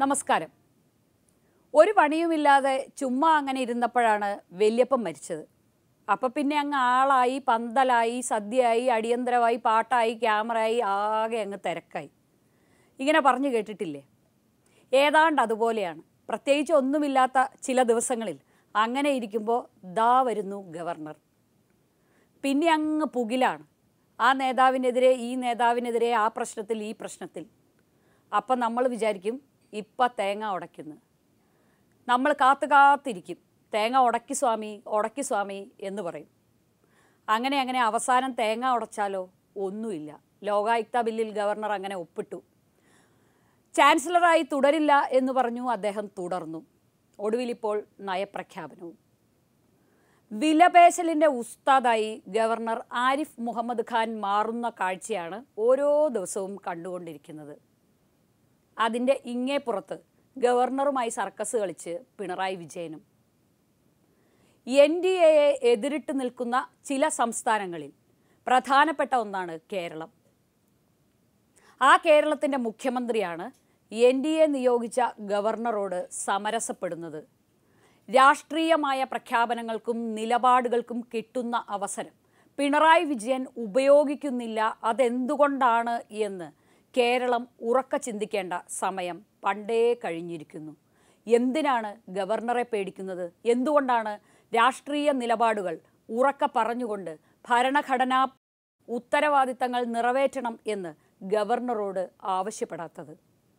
നമസ്കാരം ഒരു പണിയുമില്ലാതെ ചുമ്മാ അങ്ങനെ ഇരുന്നപ്പോഴാണ് വല്യപ്പൻ മരിച്ചത് അപ്പം പിന്നെ അങ്ങ് ആളായി പന്തലായി സദ്യയായി അടിയന്തരമായി പാട്ടായി ക്യാമറയായി ആകെ അങ്ങ് തിരക്കായി ഇങ്ങനെ പറഞ്ഞു കേട്ടിട്ടില്ലേ ഏതാണ്ട് അതുപോലെയാണ് പ്രത്യേകിച്ച് ഒന്നുമില്ലാത്ത ചില ദിവസങ്ങളിൽ അങ്ങനെ ഇരിക്കുമ്പോൾ ദാ വരുന്നു ഗവർണർ പിന്നെ അങ്ങ് പുകിലാണ് ആ നേതാവിനെതിരെ ഈ നേതാവിനെതിരെ ആ പ്രശ്നത്തിൽ ഈ പ്രശ്നത്തിൽ അപ്പം നമ്മൾ വിചാരിക്കും ഇപ്പം തേങ്ങ ഉടയ്ക്കുന്നു നമ്മൾ കാത്തു കാത്തിരിക്കും തേങ്ങ ഉടക്കി സ്വാമി ഉടക്കി സ്വാമി എന്ന് പറയും അങ്ങനെ അങ്ങനെ അവസാനം തേങ്ങ ഉടച്ചാലോ ഒന്നുമില്ല ലോകായുക്ത ബില്ലിൽ ഗവർണർ അങ്ങനെ ഒപ്പിട്ടു ചാൻസലറായി തുടരില്ല എന്ന് പറഞ്ഞു അദ്ദേഹം തുടർന്നു ഒടുവിലിപ്പോൾ നയപ്രഖ്യാപനവും വിലപേശലിൻ്റെ ഉസ്താദായി ഗവർണർ ആരിഫ് മുഹമ്മദ് ഖാൻ മാറുന്ന കാഴ്ചയാണ് ഓരോ ദിവസവും കണ്ടുകൊണ്ടിരിക്കുന്നത് അതിൻ്റെ ഇങ്ങേപ്പുറത്ത് ഗവർണറുമായി സർക്കസ് കളിച്ച് പിണറായി വിജയനും എൻ ഡി എയെ എതിരിട്ട് നിൽക്കുന്ന ചില സംസ്ഥാനങ്ങളിൽ പ്രധാനപ്പെട്ട ഒന്നാണ് കേരളം ആ കേരളത്തിൻ്റെ മുഖ്യമന്ത്രിയാണ് എൻ ഡി എ നിയോഗിച്ച ഗവർണറോട് സമരസപ്പെടുന്നത് രാഷ്ട്രീയമായ പ്രഖ്യാപനങ്ങൾക്കും നിലപാടുകൾക്കും കിട്ടുന്ന അവസരം പിണറായി വിജയൻ ഉപയോഗിക്കുന്നില്ല അതെന്തുകൊണ്ടാണ് എന്ന് കേരളം ഉറക്ക ചിന്തിക്കേണ്ട സമയം പണ്ടേ കഴിഞ്ഞിരിക്കുന്നു എന്തിനാണ് ഗവർണറെ പേടിക്കുന്നത് എന്തുകൊണ്ടാണ് രാഷ്ട്രീയ നിലപാടുകൾ ഉറക്ക പറഞ്ഞുകൊണ്ട് ഭരണഘടനാ ഉത്തരവാദിത്തങ്ങൾ നിറവേറ്റണം എന്ന് ഗവർണറോട് ആവശ്യപ്പെടാത്തത്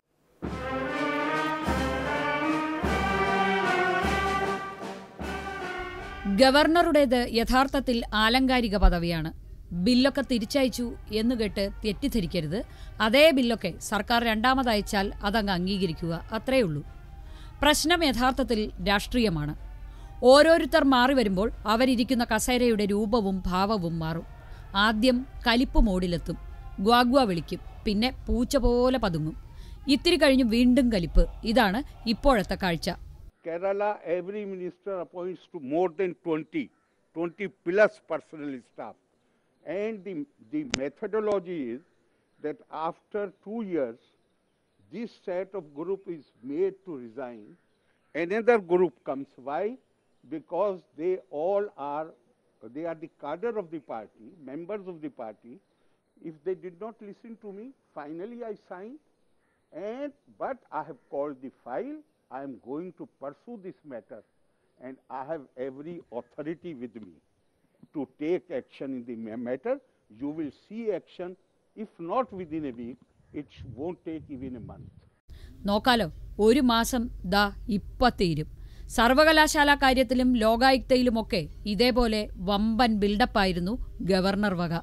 ഗവർണറുടേത് യഥാർത്ഥത്തിൽ ആലങ്കാരിക പദവിയാണ് ബില്ലൊക്കെ തിരിച്ചയച്ചു എന്ന് കേട്ട് തെറ്റിദ്ധരിക്കരുത് അതേ ബില്ലൊക്കെ സർക്കാർ രണ്ടാമതയച്ചാൽ അതങ്ങ് അംഗീകരിക്കുക അത്രയേ ഉള്ളൂ പ്രശ്നം യഥാർത്ഥത്തിൽ രാഷ്ട്രീയമാണ് ഓരോരുത്തർ മാറി വരുമ്പോൾ അവരിയ്ക്കുന്ന കസേരയുടെ രൂപവും ഭാവവും മാറും ആദ്യം കലിപ്പ് മോഡിലെത്തും ഗ്വാഗ്വ വിളിക്കും പിന്നെ പൂച്ച പോലെ പതുങ്ങും ഇത്തിരി കഴിഞ്ഞ് വീണ്ടും കലിപ്പ് ഇതാണ് ഇപ്പോഴത്തെ കാഴ്ച Kerala, every minister appoints to more than 20, 20 plus personal staff. And the, the methodology is that after two years, this set of group is made to resign. Another group comes. Why? Because they all are, they are the cadre of the party, members of the party. If they did not listen to me, finally I signed. And, but I have called the file. I am going to pursue this matter. And I have every authority with me to take action in the ma- matter. You will see action. If not within a week, it sh- won't take even a month. നോക്കാലോ ഒരു മാസം ദാ ഇപ്പ തീരും സർവകലാശാല കാര്യത്തിലും ലോകായുക്തയിലുമൊക്കെ ഇതേപോലെ വമ്പൻ ബിൽഡപ്പായിരുന്നു ഗവർണർ വക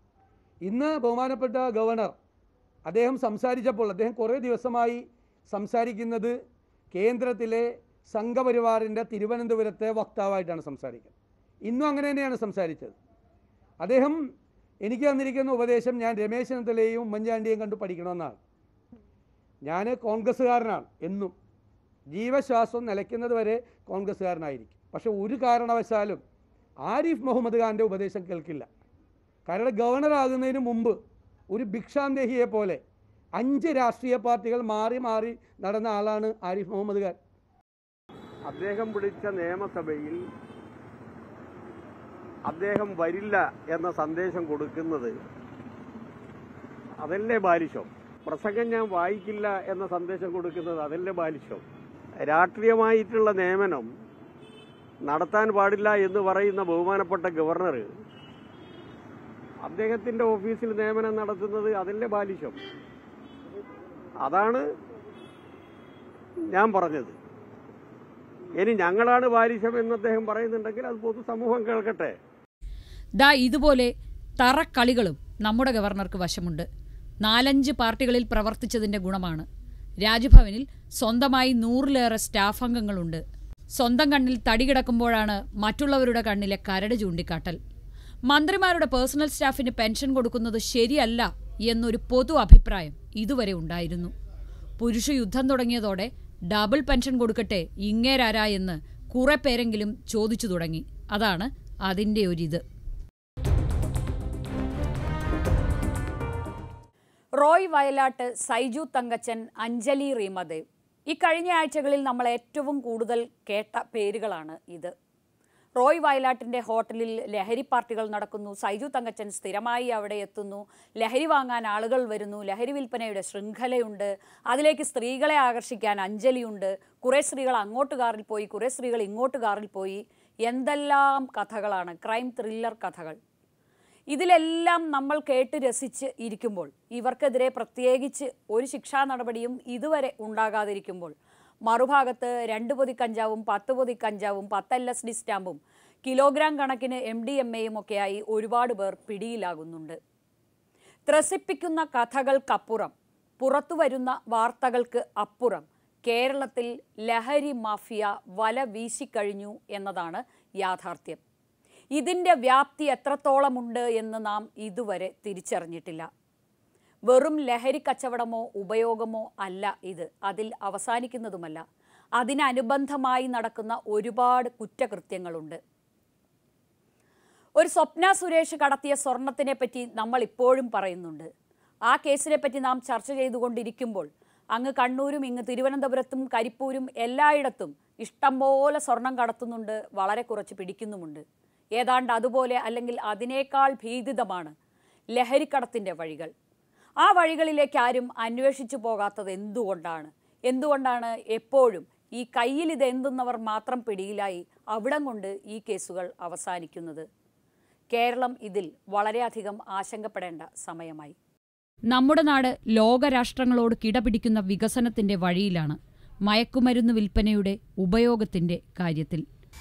ഇന്ന് ബഹുമാനപ്പെട്ട ഗവർണർ അദ്ദേഹം സംസാരിച്ചപ്പോൾ അദ്ദേഹം കുറേ ദിവസമായി സംസാരിക്കുന്നത് കേന്ദ്രത്തിലെ സംഘപരിവാറിൻ്റെ തിരുവനന്തപുരത്തെ വക്താവായിട്ടാണ് സംസാരിക്കുന്നത് ഇന്നും അങ്ങനെ തന്നെയാണ് സംസാരിച്ചത് അദ്ദേഹം എനിക്ക് തന്നിരിക്കുന്ന ഉപദേശം ഞാൻ രമേശ് ചെന്നിത്തലയും ഉമ്മൻചാണ്ടിയും കണ്ടു പഠിക്കണമെന്നാണ് ഞാൻ കോൺഗ്രസ്സുകാരനാണ് എന്നും ജീവശ്വാസം നിലയ്ക്കുന്നത് വരെ കോൺഗ്രസ്സുകാരനായിരിക്കും പക്ഷെ ഒരു കാരണവശാലും ആരിഫ് മുഹമ്മദ് ഖാൻ്റെ ഉപദേശം കേൾക്കില്ല കാരണം ഗവർണറാകുന്നതിന് മുമ്പ് ഒരു ഭിക്ഷാന്തേഹിയെ പോലെ അഞ്ച് രാഷ്ട്രീയ പാർട്ടികൾ മാറി മാറി നടന്ന ആളാണ് ആരിഫ് മുഹമ്മദ് ഖാൻ അദ്ദേഹം വിളിച്ച നിയമസഭയിൽ അദ്ദേഹം വരില്ല എന്ന സന്ദേശം കൊടുക്കുന്നത് അതല്ലേ ബാലിശം പ്രസംഗം ഞാൻ വായിക്കില്ല എന്ന സന്ദേശം കൊടുക്കുന്നത് അതല്ലേ ബാലിശം രാഷ്ട്രീയമായിട്ടുള്ള നിയമനം നടത്താൻ പാടില്ല എന്ന് പറയുന്ന ബഹുമാനപ്പെട്ട ഗവർണർ അദ്ദേഹത്തിന്റെ ഓഫീസിൽ നിയമനം നടത്തുന്നത് അതല്ലേ ബാലിശം അതാണ് ഞാൻ പറഞ്ഞത് ഇനി ഞങ്ങളാണ് ബാലിശം എന്ന് അദ്ദേഹം പറയുന്നുണ്ടെങ്കിൽ അത് പൊതുസമൂഹം കേൾക്കട്ടെ ദാ ഇതുപോലെ തറക്കളികളും നമ്മുടെ ഗവർണർക്ക് വശമുണ്ട് നാലഞ്ച് പാർട്ടികളിൽ പ്രവർത്തിച്ചതിന്റെ ഗുണമാണ് രാജ്ഭവനിൽ സ്വന്തമായി നൂറിലേറെ സ്റ്റാഫ് അംഗങ്ങളുണ്ട് സ്വന്തം കണ്ണിൽ തടി കിടക്കുമ്പോഴാണ് മറ്റുള്ളവരുടെ കണ്ണിലെ കരട് ചൂണ്ടിക്കാട്ടൽ മന്ത്രിമാരുടെ പേഴ്സണൽ സ്റ്റാഫിന് പെൻഷൻ കൊടുക്കുന്നത് ശരിയല്ല എന്നൊരു പൊതു അഭിപ്രായം ഇതുവരെ ഉണ്ടായിരുന്നു പുരുഷ യുദ്ധം തുടങ്ങിയതോടെ ഡബിൾ പെൻഷൻ കൊടുക്കട്ടെ ഇങ്ങേരാരാ എന്ന് കുറെ പേരെങ്കിലും ചോദിച്ചു തുടങ്ങി അതാണ് അതിൻ്റെ ഒരിത് റോയ് വയലാട്ട് സൈജു തങ്കച്ചൻ അഞ്ജലി റീമദേവ് ഈ കഴിഞ്ഞ ആഴ്ചകളിൽ നമ്മൾ ഏറ്റവും കൂടുതൽ കേട്ട പേരുകളാണ് ഇത് റോയ് വയലാട്ടിൻ്റെ ഹോട്ടലിൽ ലഹരി പാർട്ടികൾ നടക്കുന്നു സൈജു തങ്കച്ചൻ സ്ഥിരമായി അവിടെ എത്തുന്നു ലഹരി വാങ്ങാൻ ആളുകൾ വരുന്നു ലഹരി വിൽപ്പനയുടെ ശൃംഖലയുണ്ട് അതിലേക്ക് സ്ത്രീകളെ ആകർഷിക്കാൻ അഞ്ജലിയുണ്ട് കുറേ സ്ത്രീകൾ അങ്ങോട്ട് കാറിൽ പോയി കുറേ സ്ത്രീകൾ ഇങ്ങോട്ട് കാറിൽ പോയി എന്തെല്ലാം കഥകളാണ് ക്രൈം ത്രില്ലർ കഥകൾ ഇതിലെല്ലാം നമ്മൾ കേട്ട് രസിച്ച് ഇരിക്കുമ്പോൾ ഇവർക്കെതിരെ പ്രത്യേകിച്ച് ഒരു ശിക്ഷാ നടപടിയും ഇതുവരെ ഉണ്ടാകാതിരിക്കുമ്പോൾ മറുഭാഗത്ത് രണ്ട് പൊതി കഞ്ചാവും പത്ത് പൊതി കഞ്ചാവും പത്ത് എൽ എസ് ഡി സ്റ്റാമ്പും കിലോഗ്രാം കണക്കിന് എം ഡി എം എയും ഒക്കെയായി ഒരുപാട് പേർ പിടിയിലാകുന്നുണ്ട് ത്രസിപ്പിക്കുന്ന കഥകൾക്കപ്പുറം പുറത്തു വരുന്ന വാർത്തകൾക്ക് അപ്പുറം കേരളത്തിൽ ലഹരി മാഫിയ വല വീശിക്കഴിഞ്ഞു എന്നതാണ് യാഥാർത്ഥ്യം ഇതിൻ്റെ വ്യാപ്തി എത്രത്തോളമുണ്ട് എന്ന് നാം ഇതുവരെ തിരിച്ചറിഞ്ഞിട്ടില്ല വെറും ലഹരി കച്ചവടമോ ഉപയോഗമോ അല്ല ഇത് അതിൽ അവസാനിക്കുന്നതുമല്ല അതിനനുബന്ധമായി നടക്കുന്ന ഒരുപാട് കുറ്റകൃത്യങ്ങളുണ്ട് ഒരു സ്വപ്ന സുരേഷ് കടത്തിയ സ്വർണത്തിനെ പറ്റി നമ്മൾ ഇപ്പോഴും പറയുന്നുണ്ട് ആ കേസിനെ പറ്റി നാം ചർച്ച ചെയ്തുകൊണ്ടിരിക്കുമ്പോൾ അങ്ങ് കണ്ണൂരും ഇങ്ങ് തിരുവനന്തപുരത്തും കരിപ്പൂരും എല്ലായിടത്തും ഇഷ്ടംപോലെ സ്വർണം കടത്തുന്നുണ്ട് വളരെ കുറച്ച് പിടിക്കുന്നുമുണ്ട് ഏതാണ്ട് അതുപോലെ അല്ലെങ്കിൽ അതിനേക്കാൾ ഭീതിതമാണ് ലഹരിക്കടത്തിൻ്റെ വഴികൾ ആ വഴികളിലേക്ക് ആരും അന്വേഷിച്ചു പോകാത്തത് എന്തുകൊണ്ടാണ് എന്തുകൊണ്ടാണ് എപ്പോഴും ഈ കയ്യിൽ ഇത് എന്തുന്നവർ മാത്രം പിടിയിലായി അവിടം കൊണ്ട് ഈ കേസുകൾ അവസാനിക്കുന്നത് കേരളം ഇതിൽ വളരെയധികം ആശങ്കപ്പെടേണ്ട സമയമായി നമ്മുടെ നാട് ലോകരാഷ്ട്രങ്ങളോട് കിടപിടിക്കുന്ന വികസനത്തിന്റെ വഴിയിലാണ് മയക്കുമരുന്ന് വിൽപ്പനയുടെ ഉപയോഗത്തിന്റെ കാര്യത്തിൽ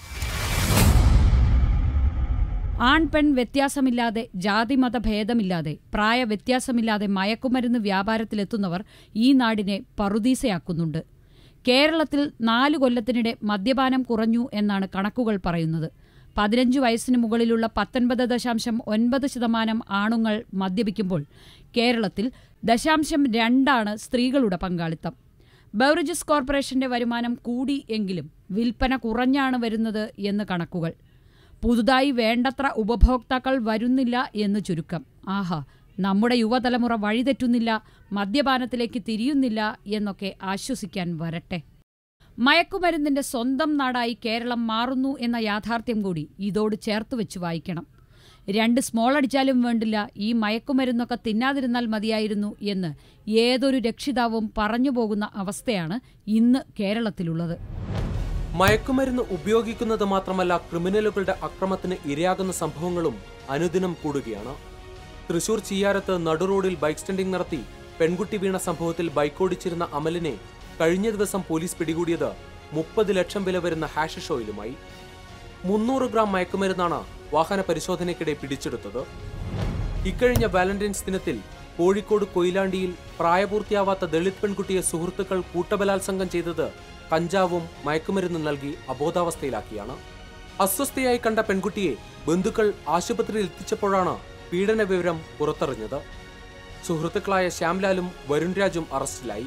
ആൺ പെൺ വ്യത്യാസമില്ലാതെ ജാതിമത ഭേദമില്ലാതെ പ്രായ വ്യത്യാസമില്ലാതെ മയക്കുമരുന്ന് വ്യാപാരത്തിലെത്തുന്നവർ ഈ നാടിനെ പറുദീസയാക്കുന്നുണ്ട് കേരളത്തിൽ നാലു കൊല്ലത്തിനിടെ മദ്യപാനം കുറഞ്ഞു എന്നാണ് കണക്കുകൾ പറയുന്നത് പതിനഞ്ച് വയസ്സിന് മുകളിലുള്ള പത്തൊൻപത് ദശാംശം ഒൻപത് ശതമാനം ആണുങ്ങൾ മദ്യപിക്കുമ്പോൾ കേരളത്തിൽ ദശാംശം രണ്ടാണ് സ്ത്രീകളുടെ പങ്കാളിത്തം ബവറേജസ് കോർപ്പറേഷന്റെ വരുമാനം കൂടി എങ്കിലും വിൽപ്പന കുറഞ്ഞാണ് വരുന്നത് എന്ന് കണക്കുകൾ പുതുതായി വേണ്ടത്ര ഉപഭോക്താക്കൾ വരുന്നില്ല എന്ന് ചുരുക്കം ആഹാ നമ്മുടെ യുവതലമുറ വഴിതെറ്റുന്നില്ല മദ്യപാനത്തിലേക്ക് തിരിയുന്നില്ല എന്നൊക്കെ ആശ്വസിക്കാൻ വരട്ടെ മയക്കുമരുന്നിന്റെ സ്വന്തം നാടായി കേരളം മാറുന്നു എന്ന യാഥാർത്ഥ്യം കൂടി ഇതോട് ചേർത്ത് വെച്ച് വായിക്കണം രണ്ട് സ്മോൾ അടിച്ചാലും വേണ്ടില്ല ഈ മയക്കുമരുന്നൊക്കെ തിന്നാതിരുന്നാൽ മതിയായിരുന്നു എന്ന് ഏതൊരു രക്ഷിതാവും പറഞ്ഞു പോകുന്ന അവസ്ഥയാണ് ഇന്ന് കേരളത്തിലുള്ളത് മയക്കുമരുന്ന് ഉപയോഗിക്കുന്നത് മാത്രമല്ല ക്രിമിനലുകളുടെ അക്രമത്തിന് ഇരയാകുന്ന സംഭവങ്ങളും അനുദിനം കൂടുകയാണ് തൃശൂർ ചിയ്യാരത്ത് നടുറോഡിൽ ബൈക്ക് സ്റ്റൻഡിംഗ് നടത്തി പെൺകുട്ടി വീണ സംഭവത്തിൽ ബൈക്കോടിച്ചിരുന്ന അമലിനെ കഴിഞ്ഞ ദിവസം പോലീസ് പിടികൂടിയത് മുപ്പത് ലക്ഷം വില വരുന്ന ഹാഷിഷ് ഓയിലുമായി മുന്നൂറ് ഗ്രാം മയക്കുമരുന്നാണ് വാഹന പരിശോധനയ്ക്കിടെ പിടിച്ചെടുത്തത് ഇക്കഴിഞ്ഞ വാലന്റൈൻസ് ദിനത്തിൽ കോഴിക്കോട് കൊയിലാണ്ടിയിൽ പ്രായപൂർത്തിയാവാത്ത ദളിത് പെൺകുട്ടിയെ സുഹൃത്തുക്കൾ കൂട്ടബലാത്സംഗം ചെയ്തത് കഞ്ചാവും മയക്കുമരുന്നും നൽകി അബോധാവസ്ഥയിലാക്കിയാണ് അസ്വസ്ഥയായി കണ്ട പെൺകുട്ടിയെ ബന്ധുക്കൾ ആശുപത്രിയിൽ എത്തിച്ചപ്പോഴാണ് പീഡന വിവരം പുറത്തറിഞ്ഞത് സുഹൃത്തുക്കളായ ശ്യാംലാലും വരുൺരാജും അറസ്റ്റിലായി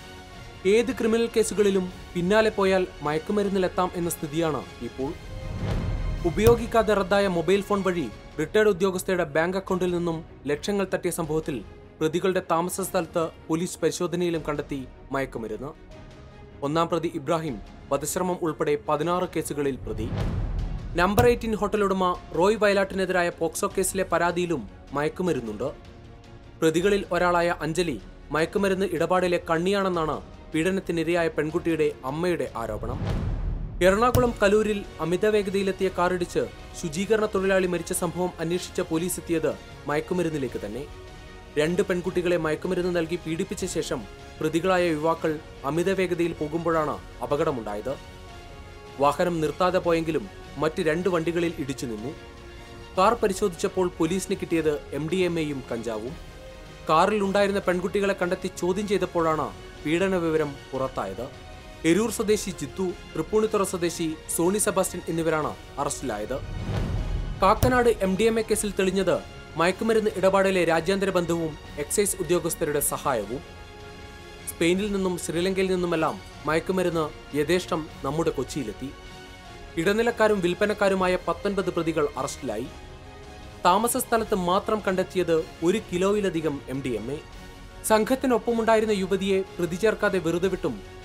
ഏത് ക്രിമിനൽ കേസുകളിലും പിന്നാലെ പോയാൽ മയക്കുമരുന്നിലെത്താം എന്ന സ്ഥിതിയാണ് ഇപ്പോൾ ഉപയോഗിക്കാതെ റദ്ദായ മൊബൈൽ ഫോൺ വഴി റിട്ടയർഡ് ഉദ്യോഗസ്ഥയുടെ ബാങ്ക് അക്കൗണ്ടിൽ നിന്നും ലക്ഷങ്ങൾ തട്ടിയ സംഭവത്തിൽ പ്രതികളുടെ താമസ സ്ഥലത്ത് പോലീസ് പരിശോധനയിലും കണ്ടെത്തി മയക്കുമരുന്ന് ഒന്നാം പ്രതി ഇബ്രാഹിം വധശ്രമം ഉൾപ്പെടെ പതിനാറ് കേസുകളിൽ പ്രതി നമ്പർ എയ്റ്റീൻ ഹോട്ടൽ ഉടമ റോയ് വയലാട്ടിനെതിരായ പോക്സോ കേസിലെ പരാതിയിലും മയക്കുമരുന്നുണ്ട് പ്രതികളിൽ ഒരാളായ അഞ്ജലി മയക്കുമരുന്ന് ഇടപാടിലെ കണ്ണിയാണെന്നാണ് പീഡനത്തിനിരയായ പെൺകുട്ടിയുടെ അമ്മയുടെ ആരോപണം എറണാകുളം കലൂരിൽ അമിതവേഗതയിലെത്തിയ കാറിടിച്ച് ശുചീകരണ തൊഴിലാളി മരിച്ച സംഭവം അന്വേഷിച്ച പോലീസ് എത്തിയത് മയക്കുമരുന്നിലേക്ക് തന്നെ രണ്ട് പെൺകുട്ടികളെ മയക്കുമരുന്ന് നൽകി പീഡിപ്പിച്ച ശേഷം പ്രതികളായ യുവാക്കൾ അമിതവേഗതയിൽ പോകുമ്പോഴാണ് അപകടമുണ്ടായത് വാഹനം നിർത്താതെ പോയെങ്കിലും മറ്റ് രണ്ട് വണ്ടികളിൽ ഇടിച്ചു നിന്നു കാർ പരിശോധിച്ചപ്പോൾ പോലീസിന് കിട്ടിയത് എം ഡി എം എയും കഞ്ചാവും കാറിൽ ഉണ്ടായിരുന്ന പെൺകുട്ടികളെ കണ്ടെത്തി ചോദ്യം ചെയ്തപ്പോഴാണ് പീഡന വിവരം പുറത്തായത് എരൂർ സ്വദേശി ജിത്തു തൃപ്പൂണിത്തുറ സ്വദേശി സോണി സെബാസ്റ്റ്യൻ എന്നിവരാണ് അറസ്റ്റിലായത് Kakkanad M D M A കേസിൽ തെളിഞ്ഞത് മയക്കുമരുന്ന് ഇടപാടിലെ രാജ്യാന്തര ബന്ധവും എക്സൈസ് ഉദ്യോഗസ്ഥരുടെ സഹായവും സ്പെയിനിൽ നിന്നും ശ്രീലങ്കയിൽ നിന്നുമെല്ലാം മയക്കുമരുന്ന് യഥേഷ്ടം നമ്മുടെ കൊച്ചിയിലെത്തി ഇടനിലക്കാരും വിൽപ്പനക്കാരുമായ പത്തൊൻപത് പ്രതികൾ അറസ്റ്റിലായി താമസ സ്ഥലത്ത് മാത്രം കണ്ടെത്തിയത് ഒരു കിലോയിലധികം എം ഡി എം എ സംഘത്തിനൊപ്പമുണ്ടായിരുന്ന യുവതിയെ പ്രതി ചേർക്കാതെ വെറുതെ വിട്ടും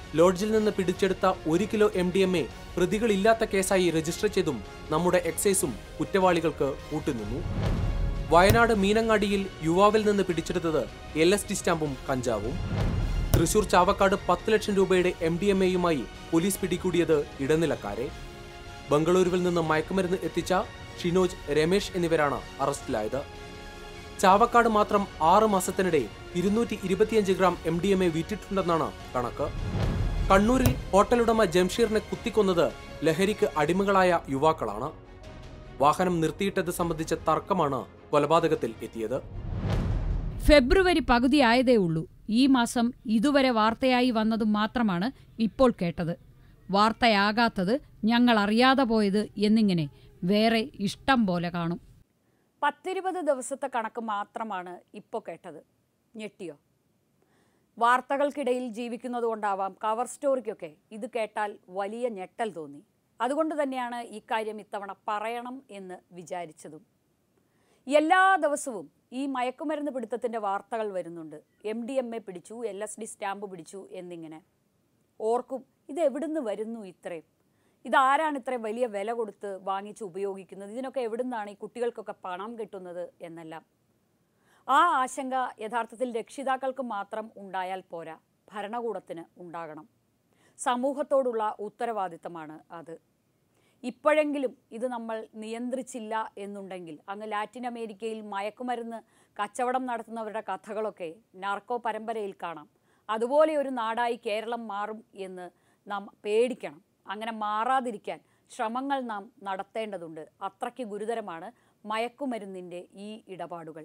ലോഡ്ജിൽ നിന്ന് പിടിച്ചെടുത്ത ഒരു kilo M D M A പ്രതികളില്ലാത്ത കേസായി രജിസ്റ്റർ ചെയ്തും നമ്മുടെ എക്സൈസും കുറ്റവാളികൾക്ക് കൂട്ടുനിന്നു വയനാട് മീനങ്ങാടിയിൽ യുവാവിൽ നിന്ന് പിടിച്ചെടുത്തത് എൽ എസ് ടി സ്റ്റാമ്പും കഞ്ചാവും തൃശൂർ ചാവക്കാട് പത്ത് ലക്ഷം രൂപയുടെ എം ഡി എം എയുമായി പോലീസ് പിടികൂടിയത് ഇടനിലക്കാരെ ബംഗളൂരുവിൽ നിന്ന് മയക്കുമരുന്ന് എത്തിച്ച ഷിനോജ് രമേശ് എന്നിവരാണ് അറസ്റ്റിലായത് ചാവക്കാട് മാത്രം ആറ് മാസത്തിനിടെ ഇരുന്നൂറ്റി ഇരുപത്തിയഞ്ച് gram M D M A വിറ്റിട്ടുണ്ടെന്നാണ് കണക്ക് കണ്ണൂരിൽ ഹോട്ടലുടമ ജംഷീറിനെ കുത്തിക്കൊന്നത് ലഹരിക്ക് അടിമകളായ യുവാക്കളാണ് വാഹനം നിർത്തിയിട്ടത് സംബന്ധിച്ച തർക്കമാണ് കൊലപാതകത്തിൽ എത്തിയത് ഫെബ്രുവരി പകുതിയായതേ ഉള്ളൂ ഈ മാസം ഇതുവരെ വാർത്തയായി വന്നതും മാത്രമാണ് ഇപ്പോൾ കേട്ടത് വാർത്തയാകാത്തത് ഞങ്ങൾ അറിയാതെ പോയത് എന്നിങ്ങനെ വേറെ ഇഷ്ടം പോലെ കാണും പത്തിരുപത് ദിവസത്തെ കണക്ക് മാത്രമാണ് ഇപ്പോൾ കേട്ടത് ഞെട്ടിയോ വാർത്തകൾക്കിടയിൽ ജീവിക്കുന്നതുകൊണ്ടാവാം കവർ സ്റ്റോറിക്കൊക്കെ ഇത് കേട്ടാൽ വലിയ ഞെട്ടൽ തോന്നി അതുകൊണ്ട് തന്നെയാണ് ഇക്കാര്യം ഇത്തവണ പറയണം എന്ന് വിചാരിച്ചതും എല്ലാ ദിവസവും ഈ മയക്കുമരുന്ന് പിടുത്തത്തിൻ്റെ വാർത്തകൾ വരുന്നുണ്ട് എം ഡി എം എ പിടിച്ചു എൽ എസ് ഡി സ്റ്റാമ്പ് പിടിച്ചു എന്നിങ്ങനെ ഓർക്കും ഇത് എവിടുന്ന് വരുന്നു ഇത്രയും ഇതാരാണ് ഇത്രയും വലിയ വില കൊടുത്ത് വാങ്ങിച്ച് ഉപയോഗിക്കുന്നത് ഇതിനൊക്കെ എവിടുന്നാണ് ഈ കുട്ടികൾക്കൊക്കെ പണം കിട്ടുന്നത് എന്നെല്ലാം ആ ആശങ്ക യഥാർത്ഥത്തിൽ രക്ഷിതാക്കൾക്ക് മാത്രം ഉണ്ടായാൽ പോരാ ഭരണകൂടത്തിന് ഉണ്ടാകണം സമൂഹത്തോടുള്ള ഉത്തരവാദിത്തമാണ് അത് ഇപ്പോഴെങ്കിലും ഇത് നമ്മൾ നിയന്ത്രിച്ചില്ല എന്നുണ്ടെങ്കിൽ അങ്ങ് ലാറ്റിൻ അമേരിക്കയിൽ മയക്കുമരുന്ന് കച്ചവടം നടത്തുന്നവരുടെ കഥകളൊക്കെ നാർക്കോ പരമ്പരയിൽ കാണാം അതുപോലെ ഒരു നാടായി കേരളം മാറും എന്ന് നാം പേടിക്കണം അങ്ങനെ മാറാതിരിക്കാൻ ശ്രമങ്ങൾ നാം നടത്തേണ്ടതുണ്ട് അത്രയ്ക്ക് ഗുരുതരമാണ് മയക്കുമരുന്നിൻ്റെ ഈ ഇടപാടുകൾ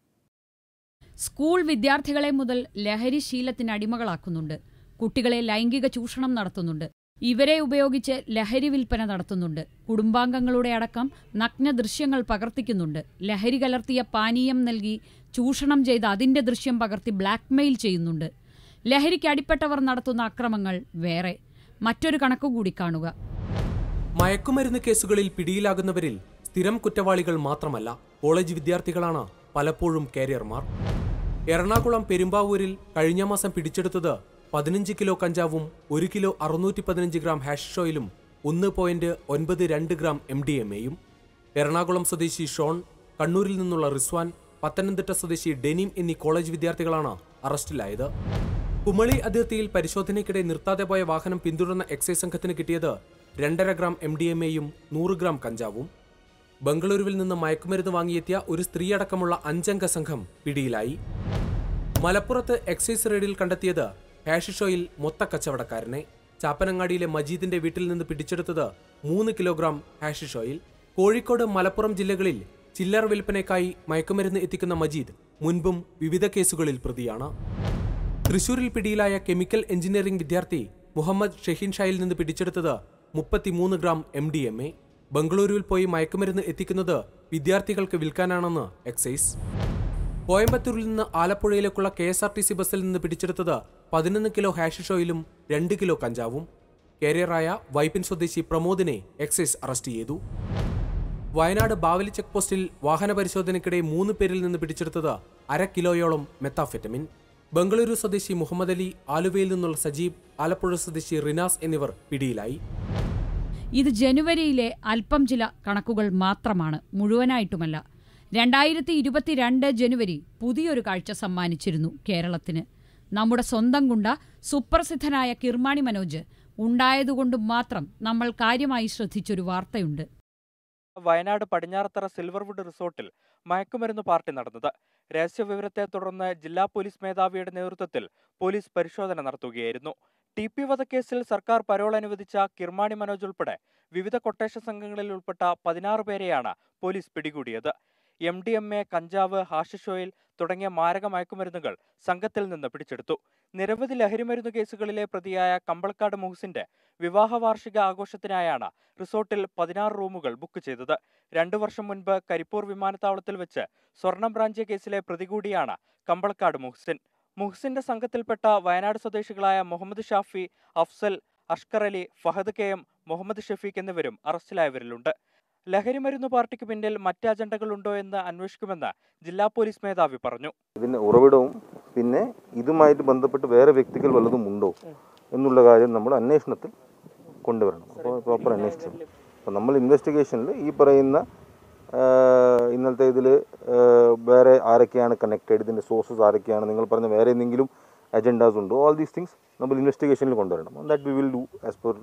സ്കൂൾ വിദ്യാർത്ഥികളെ മുതൽ ലഹരി ശീലത്തിന് അടിമകളാക്കുന്നുണ്ട് കുട്ടികളെ ലൈംഗിക ചൂഷണം നടത്തുന്നുണ്ട് ഇവരെ ഉപയോഗിച്ച് ലഹരി വിൽപ്പന നടത്തുന്നുണ്ട് കുടുംബാംഗങ്ങളുടെ അടക്കം നഗ്ന ദൃശ്യങ്ങൾ പകർത്തിക്കുന്നുണ്ട് ലഹരി കലർത്തിയ പാനീയം നൽകി ചൂഷണം ചെയ്ത് അതിന്റെ ദൃശ്യം പകർത്തി ബ്ലാക്ക്മെയിൽ ചെയ്യുന്നുണ്ട് ലഹരിക്ക് അടിപ്പെട്ടവർ നടത്തുന്ന അക്രമങ്ങൾ വേറെ മറ്റൊരു കണക്കുകൂടി കാണുക മയക്കുമരുന്ന് കേസുകളിൽ പിടിയിലാകുന്നവരിൽ സ്ഥിരം കുറ്റവാളികൾ മാത്രമല്ല കോളേജ് വിദ്യാർത്ഥികളാണ് പലപ്പോഴും കാരിയർമാർ എറണാകുളം പെരുമ്പാവൂരിൽ കഴിഞ്ഞ മാസം പിടിച്ചെടുത്തത് പതിനഞ്ച് കിലോ കഞ്ചാവും ഒരു കിലോ അറുന്നൂറ്റി പതിനഞ്ച് ഗ്രാം ഹാഷ് ഓയിലും ഒന്ന് പോയിന്റ് ഒൻപത് രണ്ട് ഗ്രാം എം ഡി എം എയും എറണാകുളം സ്വദേശി ഷോൺ കണ്ണൂരിൽ നിന്നുള്ള റിസ്വാൻ പത്തനംതിട്ട സ്വദേശി ഡെനിം എന്നീ കോളേജ് വിദ്യാർത്ഥികളാണ് അറസ്റ്റിലായത് കുമളി അതിർത്തിയിൽ പരിശോധനയ്ക്കിടെ നിർത്താതെ പോയ വാഹനം പിന്തുടർന്ന എക്സൈസ് സംഘത്തിന് കിട്ടിയത് രണ്ടര ഗ്രാം എം ഡി എം എയും നൂറ് ഗ്രാം കഞ്ചാവും ബംഗളൂരുവിൽ നിന്ന് മയക്കുമരുന്ന് വാങ്ങിയെത്തിയ ഒരു സ്ത്രീയടക്കമുള്ള അഞ്ചംഗ സംഘം പിടിയിലായി മലപ്പുറത്ത് എക്സൈസ് റെയ്ഡിൽ കണ്ടെത്തിയത് ഹാഷിഷോയിൽ മൊത്ത കച്ചവടക്കാരനെ ചാപ്പനങ്ങാടിയിലെ മജീദിന്റെ വീട്ടിൽ നിന്ന് പിടിച്ചെടുത്തത് മൂന്ന് kilogram hashish oil Kozhikode Malappuram ജില്ലകളിൽ ചില്ലറ വിൽപ്പനയ്ക്കായി മയക്കുമരുന്ന് എത്തിക്കുന്ന മജീദ് മുൻപും വിവിധ കേസുകളിൽ പ്രതിയാണ് തൃശൂരിൽ പിടിയിലായ കെമിക്കൽ എഞ്ചിനീയറിംഗ് വിദ്യാർത്ഥി മുഹമ്മദ് ഷെഹീൻ ഷായിൽ നിന്ന് പിടിച്ചെടുത്തത് മുപ്പത്തിമൂന്ന് gram M D M A ബംഗളൂരുവിൽ പോയി മയക്കുമരുന്ന് എത്തിക്കുന്നത് വിദ്യാർത്ഥികൾക്ക് വിൽക്കാനാണെന്ന് എക്സൈസ് കോയമ്പത്തൂരിൽ നിന്ന് ആലപ്പുഴയിലേക്കുള്ള K S R T C ബസ്സിൽ നിന്ന് പിടിച്ചെടുത്തത് പതിനൊന്ന് കിലോ ഹാഷിഷ് ഓയിലും രണ്ട് കിലോ കഞ്ചാവും കാരിയറായ വൈപ്പിൻ സ്വദേശി പ്രമോദിനെ എക്സൈസ് അറസ്റ്റ് ചെയ്തു വയനാട് ബാവലി ചെക്ക് പോസ്റ്റിൽ വാഹന പരിശോധനയ്ക്കിടെ മൂന്ന് പേരിൽ നിന്ന് പിടിച്ചെടുത്തത് അര കിലോയോളം മെത്താഫെറ്റമിൻ ബംഗളൂരു സ്വദേശി മുഹമ്മദ് അലി ആലുവയിൽ നിന്നുള്ള സജീബ് ആലപ്പുഴ സ്വദേശി റിനാസ് എന്നിവർ പിടിയിലായി ഇത് ജനുവരിയിലെ അല്പം ചില കണക്കുകൾ മാത്രമാണ് മുഴുവനായിട്ടുമല്ല രണ്ടായിരത്തി ഇരുപത്തിരണ്ട് ജനുവരി പുതിയൊരു കാഴ്ച സമ്മാനിച്ചിരുന്നു കേരളത്തിന് നമ്മുടെ സ്വന്തം ഗുണ്ട സുപ്രസിദ്ധനായ കിർമാണി മനോജ് ഉണ്ടായതുകൊണ്ട് മാത്രം നമ്മൾ കാര്യമായി ശ്രദ്ധിച്ചൊരു വാർത്തയുണ്ട് വയനാട് പടിഞ്ഞാറത്തറ സിൽവർവുഡ് റിസോർട്ടിൽ മയക്കുമരുന്ന് പാർട്ടി നടന്നത് രഹസ്യവിവരത്തെ തുടർന്ന് ജില്ലാ പോലീസ് മേധാവിയുടെ നേതൃത്വത്തിൽ പോലീസ് പരിശോധന നടത്തുകയായിരുന്നു ടി പി വധക്കേസിൽ സർക്കാർ പരോൾ അനുവദിച്ച കിർമാണി മനോജ് ഉൾപ്പെടെ വിവിധ കൊട്ടേഷൻ സംഘങ്ങളിൽ ഉൾപ്പെട്ട പതിനാറ് പേരെയാണ് പോലീസ് പിടികൂടിയത് എം ഡി എം എ കഞ്ചാവ് ഹാഷിഷ് ഓയിൽ തുടങ്ങിയ മാരക മയക്കുമരുന്നുകൾ സംഘത്തിൽ നിന്ന് പിടിച്ചെടുത്തു നിരവധി ലഹരിമരുന്ന് കേസുകളിലെ പ്രതിയായ കമ്പളക്കാട് മുഹസിന്റെ വിവാഹ വാർഷിക ആഘോഷത്തിനായാണ് റിസോർട്ടിൽ പതിനാറ് റൂമുകൾ ബുക്ക് ചെയ്തത് രണ്ടു വർഷം മുൻപ് കരിപ്പൂർ വിമാനത്താവളത്തിൽ വെച്ച് സ്വർണം ബ്രാഞ്ച് കേസിലെ പ്രതി കൂടിയാണ് കമ്പളക്കാട് മുഹ്സിൻ മുഹ്സിന്റെ സംഘത്തിൽപ്പെട്ട വയനാട് സ്വദേശികളായ മുഹമ്മദ് ഷാഫി അഫ്സൽ അഷ്കർ അലി ഫഹദ് കെ എം മുഹമ്മദ് ഷഫീഖ് എന്നിവരും അറസ്റ്റിലായവരിലുണ്ട് ലഹരിമരുന്ന് പാർട്ടിക്ക് പിന്നിൽ മറ്റ് അജണ്ടകളുണ്ടോ എന്ന് അന്വേഷിക്കുമെന്ന് ജില്ലാ പോലീസ് മേധാവി പറഞ്ഞു ഇതിൻ്റെ ഉറവിടവും പിന്നെ ഇതുമായിട്ട് ബന്ധപ്പെട്ട് വേറെ വ്യക്തികൾ വല്ലതും ഉണ്ടോ എന്നുള്ള കാര്യം നമ്മൾ അന്വേഷണത്തിൽ കൊണ്ടുവരണം അപ്പോൾ പ്രോപ്പർ അന്വേഷിച്ചു അപ്പോൾ നമ്മൾ ഇൻവെസ്റ്റിഗേഷനിൽ ഈ പറയുന്ന ആ, ഇന്നലത്തെ ഇതിൽ വേറെ ആരൊക്കെയാണ് കണക്റ്റഡ് ഇതിൻ്റെ സോഴ്സസ് ആരൊക്കെയാണ് നിങ്ങൾ പറഞ്ഞ വേറെ എന്തെങ്കിലും അജണ്ടാസ് ഉണ്ടോ ഓൾ ദീസ് തിങ്സ് നമ്മൾ ഇൻവെസ്റ്റിഗേഷനിൽ കൊണ്ടുവരണം that we will do as per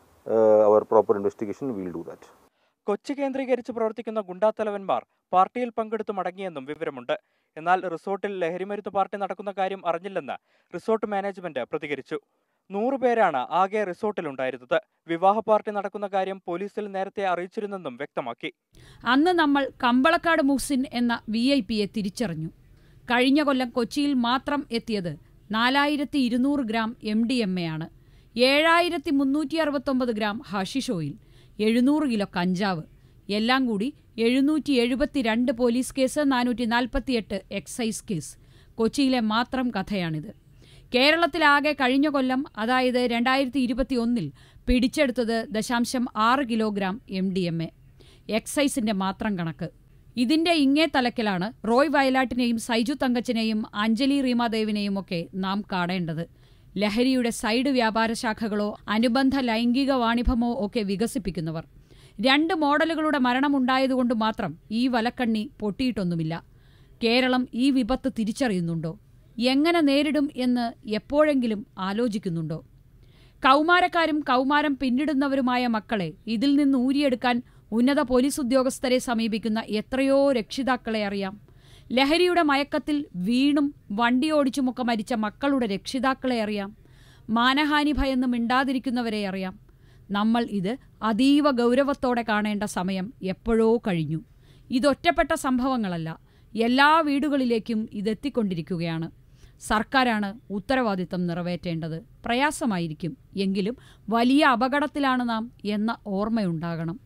our proper investigation will do that Kochi കേന്ദ്രീകരിച്ച് പ്രവർത്തിക്കുന്ന ഗുണ്ടാത്തലവന്മാർ പാർട്ടിയിൽ പങ്കെടുത്തു മടങ്ങിയെന്നും വിവരമുണ്ട് എന്നാൽ റിസോർട്ടിൽ ലഹരിമരുന്ന് പാർട്ടി നടക്കുന്ന കാര്യം അറിഞ്ഞില്ലെന്ന് റിസോർട്ട് മാനേജ്മെന്റ് പ്രതികരിച്ചു നൂറ് പേരാണ് ആകെ റിസോർട്ടിലുണ്ടായിരുന്നത് വിവാഹ പാർട്ടി നടക്കുന്ന കാര്യം പോലീസിൽ നേരത്തെ അറിയിച്ചിരുന്നെന്നും വ്യക്തമാക്കി അന്ന് നമ്മൾ കമ്പളക്കാട് മുഹ്സിൻ എന്ന വി ഐ പിയെ തിരിച്ചറിഞ്ഞു കഴിഞ്ഞ കൊല്ലം കൊച്ചിയിൽ മാത്രം എത്തിയത് നാലായിരത്തി ഇരുന്നൂറ് gram M D M A ആണ് ഏഴായിരത്തി മുന്നൂറ്റി അറുപത്തൊമ്പത് ഗ്രാം ഹഷിഷ് ഓയിൽ എഴുന്നൂറ് കിലോ കഞ്ചാവ് എല്ലാം കൂടി എഴുന്നൂറ്റി എഴുപത്തിരണ്ട് പോലീസ് കേസ് നാനൂറ്റി നാൽപ്പത്തിയെട്ട് എക്സൈസ് കേസ് കൊച്ചിയിലെ മാത്രം കഥയാണിത് കേരളത്തിലാകെ കഴിഞ്ഞ കൊല്ലം അതായത് രണ്ടായിരത്തി ഇരുപത്തി ഒന്നിൽ പിടിച്ചെടുത്തത് ദശാംശം ആറ് kilogram M D M A എക്സൈസിന്റെ മാത്രം കണക്ക് ഇതിന്റെ ഇങ്ങേ തലക്കിലാണ് റോയ് വയലാട്ടിനെയും സൈജു തങ്കച്ചനെയും അഞ്ജലി റീമാദേവിനെയും ഒക്കെ നാം കാണേണ്ടത് ലഹരിയുടെ സൈഡ് വ്യാപാര ശാഖകളോ അനുബന്ധ ലൈംഗിക വാണിഭമോ ഒക്കെ വികസിപ്പിക്കുന്നവർ രണ്ട് മോഡലുകളുടെ മരണമുണ്ടായതുകൊണ്ട് മാത്രം ഈ വലക്കണ്ണി പൊട്ടിയിട്ടൊന്നുമില്ല കേരളം ഈ വിപത്ത് തിരിച്ചറിയുന്നുണ്ടോ എങ്ങനെ നേരിടും എന്ന് എപ്പോഴെങ്കിലും ആലോചിക്കുന്നുണ്ടോ കൗമാരക്കാരും കൗമാരം പിന്നിടുന്നവരുമായ മക്കളെ ഇതിൽ നിന്ന് ഊരിയെടുക്കാൻ ഉന്നത പോലീസ് ഉദ്യോഗസ്ഥരെ സമീപിക്കുന്ന എത്രയോ രക്ഷിതാക്കളെ അറിയാം ലഹരിയുടെ മയക്കത്തിൽ വീണും വണ്ടി ഓടിച്ചുമൊക്കെ മരിച്ച മക്കളുടെ രക്ഷിതാക്കളെ അറിയാം മാനഹാനി ഭയന്ന് മിണ്ടാതിരിക്കുന്നവരെ അറിയാം നമ്മൾ ഇത് അതീവ ഗൗരവത്തോടെ കാണേണ്ട സമയം എപ്പോഴോ കഴിഞ്ഞു ഇതൊറ്റപ്പെട്ട സംഭവങ്ങളല്ല എല്ലാ വീടുകളിലേക്കും ഇതെത്തിക്കൊണ്ടിരിക്കുകയാണ് സർക്കാരാണ് ഉത്തരവാദിത്തം നിറവേറ്റേണ്ടത് പ്രയാസമായിരിക്കും എങ്കിലും വലിയ അപകടത്തിലാണ് നാം എന്ന ഓർമ്മയുണ്ടാകണം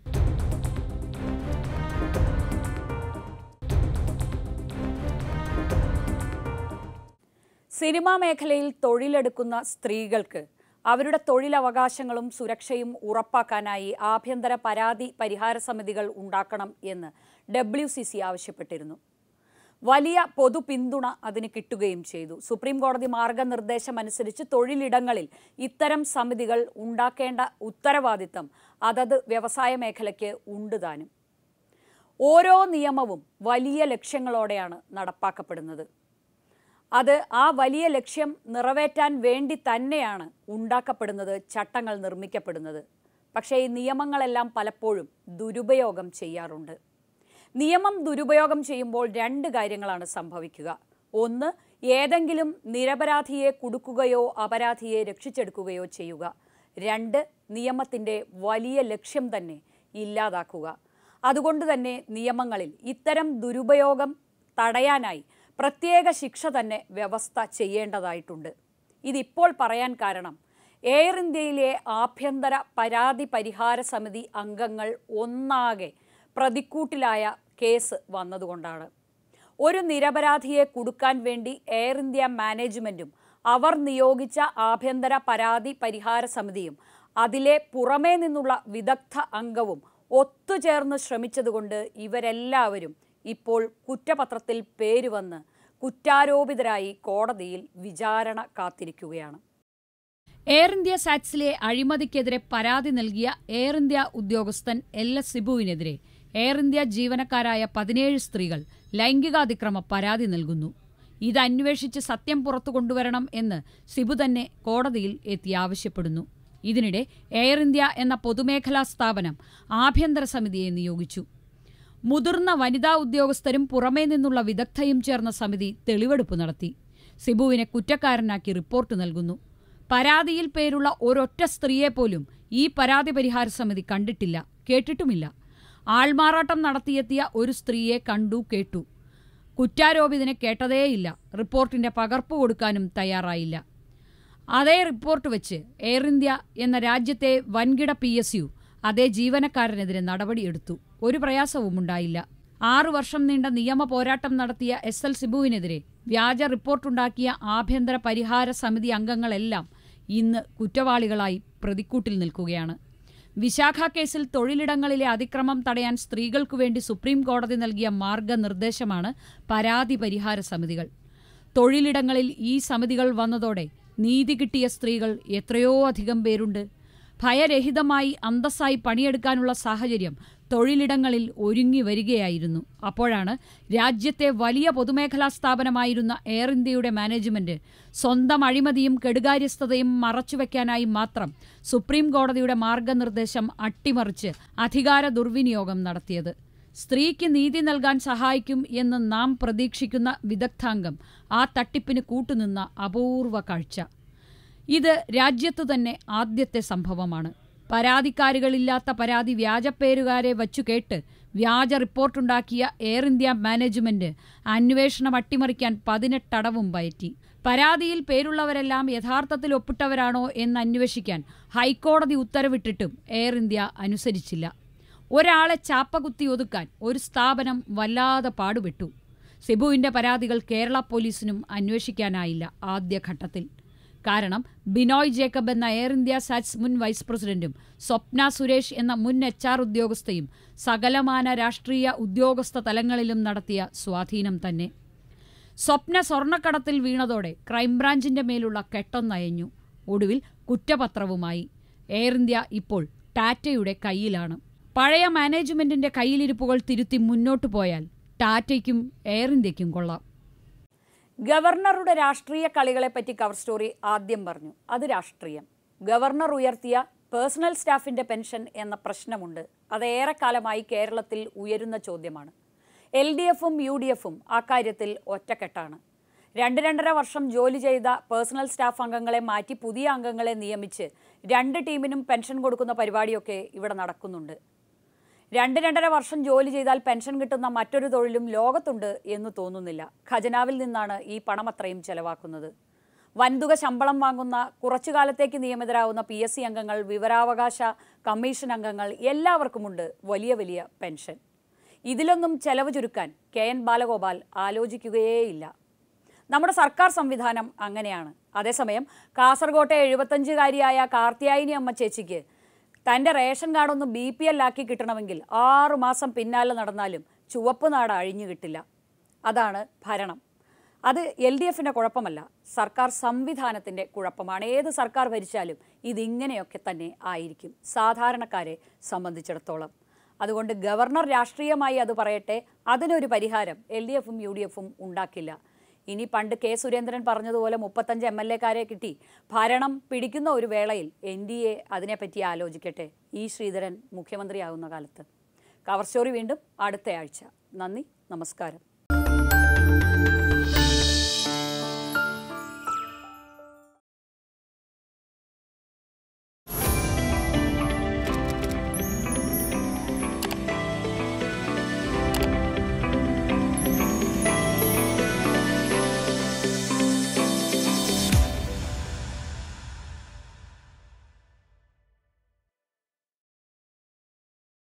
സിനിമാ മേഖലയിൽ തൊഴിലെടുക്കുന്ന സ്ത്രീകൾക്ക് അവരുടെ തൊഴിലവകാശങ്ങളും സുരക്ഷയും ഉറപ്പാക്കാനായി ആഭ്യന്തര പരാതി പരിഹാര സമിതികൾ ഉണ്ടാക്കണം എന്ന് ഡബ്ല്യു സി സി ആവശ്യപ്പെട്ടിരുന്നു വലിയ പൊതു പിന്തുണ അതിന് കിട്ടുകയും ചെയ്തു സുപ്രീം കോടതി മാർഗനിർദ്ദേശം അനുസരിച്ച് തൊഴിലിടങ്ങളിൽ ഇത്തരം സമിതികൾ ഉണ്ടാക്കേണ്ട ഉത്തരവാദിത്തം അതത് വ്യവസായ മേഖലയ്ക്ക് ഉണ്ട് താനും ഓരോ നിയമവും വലിയ ലക്ഷ്യങ്ങളോടെയാണ് നടപ്പാക്കപ്പെടുന്നത് അത് ആ വലിയ ലക്ഷ്യം നിറവേറ്റാൻ വേണ്ടി തന്നെയാണ് ഉണ്ടാക്കപ്പെടുന്നത് ചട്ടങ്ങൾ നിർമ്മിക്കപ്പെടുന്നത് പക്ഷേ ഈ നിയമങ്ങളെല്ലാം പലപ്പോഴും ദുരുപയോഗം ചെയ്യാറുണ്ട് നിയമം ദുരുപയോഗം ചെയ്യുമ്പോൾ രണ്ട് കാര്യങ്ങളാണ് സംഭവിക്കുക ഒന്ന് ഏതെങ്കിലും നിരപരാധിയെ കുടുക്കുകയോ അപരാധിയെ രക്ഷിച്ചെടുക്കുകയോ ചെയ്യുക രണ്ട് നിയമത്തിൻ്റെ വലിയ ലക്ഷ്യം തന്നെ ഇല്ലാതാക്കുക അതുകൊണ്ട് തന്നെ നിയമങ്ങളിൽ ഇത്തരം ദുരുപയോഗം തടയാനായി പ്രത്യേക ശിക്ഷ തന്നെ വ്യവസ്ഥ ചെയ്യേണ്ടതായിട്ടുണ്ട് ഇതിപ്പോൾ പറയാൻ കാരണം എയർ ഇന്ത്യയിലെ ആഭ്യന്തര പരാതി പരിഹാര സമിതി അംഗങ്ങൾ ഒന്നാകെ പ്രതിക്കൂട്ടിലായ കേസ് വന്നതുകൊണ്ടാണ് ഒരു നിരപരാധിയെ കുടുക്കാൻ വേണ്ടി എയർ ഇന്ത്യ മാനേജ്മെൻറ്റും അവർ നിയോഗിച്ച ആഭ്യന്തര പരാതി പരിഹാര സമിതിയും അതിലെ പുറമേ നിന്നുള്ള വിദഗ്ധ അംഗവും ഒത്തുചേർന്ന് ശ്രമിച്ചതുകൊണ്ട് ഇവരെല്ലാവരും ഇപ്പോൾ കുറ്റപത്രത്തിൽ പേര് വന്ന് കുറ്റാരോപിതരായി കോടതിയിൽ വിചാരണ കാത്തിരിക്കുകയാണ് എയർ ഇന്ത്യ സാറ്റ്സിലെ അഴിമതിക്കെതിരെ പരാതി നൽകിയ എയർ ഇന്ത്യ ഉദ്യോഗസ്ഥൻ എൽ എസ് സിബുവിനെതിരെ എയർ ഇന്ത്യ ജീവനക്കാരായ പതിനേഴ് സ്ത്രീകൾ ലൈംഗികാതിക്രമ പരാതി നൽകുന്നു ഇത് അന്വേഷിച്ച് സത്യം പുറത്തു കൊണ്ടുവരണം എന്ന് സിബു തന്നെ കോടതിയിൽ എത്തി ആവശ്യപ്പെടുന്നു ഇതിനിടെ എയർ ഇന്ത്യ എന്ന പൊതുമേഖലാ സ്ഥാപനം ആഭ്യന്തര സമിതിയെ നിയോഗിച്ചു മുതിർന്ന വനിതാ ഉദ്യോഗസ്ഥരും പുറമേ നിന്നുള്ള വിദഗ്ധയും ചേർന്ന സമിതി തെളിവെടുപ്പ് നടത്തി സിബുവിനെ കുറ്റക്കാരനാക്കി റിപ്പോർട്ട് നൽകുന്നു പരാതിയിൽ പേരുള്ള ഒരൊറ്റ സ്ത്രീയെ പോലും ഈ പരാതി പരിഹാര സമിതി കണ്ടിട്ടില്ല കേട്ടിട്ടുമില്ല ആൾമാറാട്ടം നടത്തിയെത്തിയ ഒരു സ്ത്രീയെ കണ്ടു കേട്ടു കുറ്റാരോപിതനെ കേട്ടതേയില്ല റിപ്പോർട്ടിന്റെ പകർപ്പ് കൊടുക്കാനും തയ്യാറായില്ല അതേ റിപ്പോർട്ട് വെച്ച് എയർ ഇന്ത്യ എന്ന രാജ്യത്തെ വൻകിട പി എസ് യു അതേ ജീവനക്കാരനെതിരെ നടപടിയെടുത്തു ഒരു പ്രയാസവും ഉണ്ടായില്ല ആറു വർഷം നീണ്ട നിയമ പോരാട്ടം നടത്തിയ എസ് എൽ സിബുവിനെതിരെ വ്യാജ റിപ്പോർട്ടുണ്ടാക്കിയ ആഭ്യന്തര പരിഹാര സമിതി അംഗങ്ങളെല്ലാം ഇന്ന് കുറ്റവാളികളായി പ്രതിക്കൂട്ടിൽ നിൽക്കുകയാണ് വിശാഖ കേസിൽ തൊഴിലിടങ്ങളിലെ അതിക്രമം തടയാൻ സ്ത്രീകൾക്കു വേണ്ടി സുപ്രീം കോടതി നൽകിയ മാർഗനിർദ്ദേശമാണ് പരാതി പരിഹാര സമിതികൾ തൊഴിലിടങ്ങളിൽ ഈ സമിതികൾ വന്നതോടെ നീതി കിട്ടിയ സ്ത്രീകൾ എത്രയോ അധികം പേരുണ്ട് ഭയരഹിതമായി അന്തസ്സായി പണിയെടുക്കാനുള്ള സാഹചര്യം തൊഴിലിടങ്ങളിൽ ഒരുങ്ങി വരികയായിരുന്നു അപ്പോഴാണ് രാജ്യത്തെ വലിയ പൊതുമേഖലാ സ്ഥാപനമായിരുന്ന എയർ ഇന്ത്യയുടെ മാനേജ്മെന്റ് സ്വന്തം അഴിമതിയും കെടുകാര്യസ്ഥതയും മറച്ചുവെക്കാനായി മാത്രം സുപ്രീം കോടതിയുടെ മാർഗനിർദ്ദേശം അട്ടിമറിച്ച് അധികാര ദുർവിനിയോഗം നടത്തിയത് സ്ത്രീക്ക് നീതി നൽകാൻ സഹായിക്കും എന്ന് നാം പ്രതീക്ഷിക്കുന്ന വിദഗ്ധാംഗം ആ തട്ടിപ്പിന് കൂട്ടുനിന്ന അപൂർവ കാഴ്ച ഇത് രാജ്യത്തു തന്നെ ആദ്യത്തെ സംഭവമാണ് പരാതിക്കാരികളില്ലാത്ത പരാതി വ്യാജപ്പേരുകാരെ വച്ചു കേട്ട് വ്യാജ റിപ്പോർട്ടുണ്ടാക്കിയ എയർ ഇന്ത്യ മാനേജ്മെന്റ് അന്വേഷണം അട്ടിമറിക്കാൻ പതിനെട്ടടവും പയറ്റി പരാതിയിൽ പേരുള്ളവരെല്ലാം യഥാർത്ഥത്തിൽ ഒപ്പിട്ടവരാണോ എന്ന് അന്വേഷിക്കാൻ ഹൈക്കോടതി ഉത്തരവിട്ടിട്ടും എയർ ഇന്ത്യ അനുസരിച്ചില്ല ഒരാളെ ചാപ്പകുത്തി ഒതുക്കാൻ ഒരു സ്ഥാപനം വല്ലാതെ പാടുപെട്ടു സിബുവിന്റെ പരാതികൾ കേരള പോലീസിനും അന്വേഷിക്കാനായില്ല ആദ്യഘട്ടത്തിൽ കാരണം ബിനോയ് ജേക്കബ് എന്ന എയർ ഇന്ത്യ സാറ്റ്സ് മുൻ വൈസ് പ്രസിഡന്റും സ്വപ്ന സുരേഷ് എന്ന മുൻ എച്ച് ആർ ഉദ്യോഗസ്ഥയും സകലമാന രാഷ്ട്രീയ ഉദ്യോഗസ്ഥ തലങ്ങളിലും നടത്തിയ സ്വാധീനം തന്നെ സ്വപ്ന സ്വർണ്ണക്കടത്തിൽ വീണതോടെ ക്രൈംബ്രാഞ്ചിന്റെ മേലുള്ള കെട്ടൊന്നയഞ്ഞു ഒടുവിൽ കുറ്റപത്രവുമായി എയർ ഇന്ത്യ ഇപ്പോൾ ടാറ്റയുടെ കയ്യിലാണ് പഴയ മാനേജ്മെന്റിന്റെ കയ്യിലിരിപ്പുകൾ തിരുത്തി മുന്നോട്ടു പോയാൽ ടാറ്റയ്ക്കും എയർ ഇന്ത്യക്കും കൊള്ളാം ഗവർണറുടെ രാഷ്ട്രീയ കളികളെപ്പറ്റി കവർ സ്റ്റോറി ആദ്യം പറഞ്ഞു അത് രാഷ്ട്രീയം ഗവർണർ ഉയർത്തിയ പേഴ്സണൽ സ്റ്റാഫിന്റെ പെൻഷൻ എന്ന പ്രശ്നമുണ്ട് അത് ഏറെക്കാലമായി കേരളത്തിൽ ഉയരുന്ന ചോദ്യമാണ് എൽ ഡി എഫും യു ഡി എഫും അക്കാര്യത്തിൽ ഒറ്റക്കെട്ടാണ് രണ്ട് രണ്ടര വർഷം ജോലി ചെയ്ത പേഴ്സണൽ സ്റ്റാഫ് അംഗങ്ങളെ മാറ്റി പുതിയ അംഗങ്ങളെ നിയമിച്ച് രണ്ട് ടീമിനും പെൻഷൻ കൊടുക്കുന്ന പരിപാടിയൊക്കെ ഇവിടെ നടക്കുന്നുണ്ട് രണ്ട് രണ്ടര വർഷം ജോലി ചെയ്താൽ പെൻഷൻ കിട്ടുന്ന മറ്റൊരു തൊഴിലും ലോകത്തുണ്ട് എന്ന് തോന്നുന്നില്ല ഖജനാവിൽ നിന്നാണ് ഈ പണം അത്രയും ചെലവാക്കുന്നത് വൻതുക ശമ്പളം വാങ്ങുന്ന കുറച്ചു കാലത്തേക്ക് നിയമിതരാകുന്ന പി എസ് സി അംഗങ്ങൾ വിവരാവകാശ കമ്മീഷൻ അംഗങ്ങൾ എല്ലാവർക്കുമുണ്ട് വലിയ വലിയ പെൻഷൻ ഇതിലൊന്നും ചെലവ് ചുരുക്കാൻ കെ എൻ ബാലഗോപാൽ ആലോചിക്കുകയേയില്ല നമ്മുടെ സർക്കാർ സംവിധാനം അങ്ങനെയാണ് അതേസമയം കാസർകോട്ടെ എഴുപത്തഞ്ചുകാരിയായ കാർത്തിയായിനി അമ്മ ചേച്ചിക്ക് തൻ്റെ റേഷൻ കാർഡൊന്ന് ബി പി എൽ ആക്കി കിട്ടണമെങ്കിൽ ആറു മാസം പിന്നാലെ നടന്നാലും ചുവപ്പ് നാട് അഴിഞ്ഞു കിട്ടില്ല അതാണ് ഭരണം അത് എൽ ഡി എഫിൻ്റെ കുഴപ്പമല്ല സർക്കാർ സംവിധാനത്തിൻ്റെ കുഴപ്പമാണ് ഏത് സർക്കാർ ഭരിച്ചാലും ഇതിങ്ങനെയൊക്കെ തന്നെ ആയിരിക്കും സാധാരണക്കാരെ സംബന്ധിച്ചിടത്തോളം അതുകൊണ്ട് ഗവർണർ രാഷ്ട്രീയമായി അത് പറയട്ടെ അതിനൊരു പരിഹാരം എൽ ഡി എഫും യു ഡി എഫും ഉണ്ടാക്കില്ല ഇനി പണ്ട് കെ സുരേന്ദ്രൻ പറഞ്ഞതുപോലെ മുപ്പത്തഞ്ച് എം എൽ എക്കാരെ കിട്ടി ഭരണം പിടിക്കുന്ന ഒരു വേളയിൽ എൻ ഡി എ അതിനെപ്പറ്റി ആലോചിക്കട്ടെ ഇ ശ്രീധരൻ മുഖ്യമന്ത്രിയാകുന്ന കാലത്ത് കവർ സ്റ്റോറി വീണ്ടും അടുത്തയാഴ്ച നന്ദി നമസ്കാരം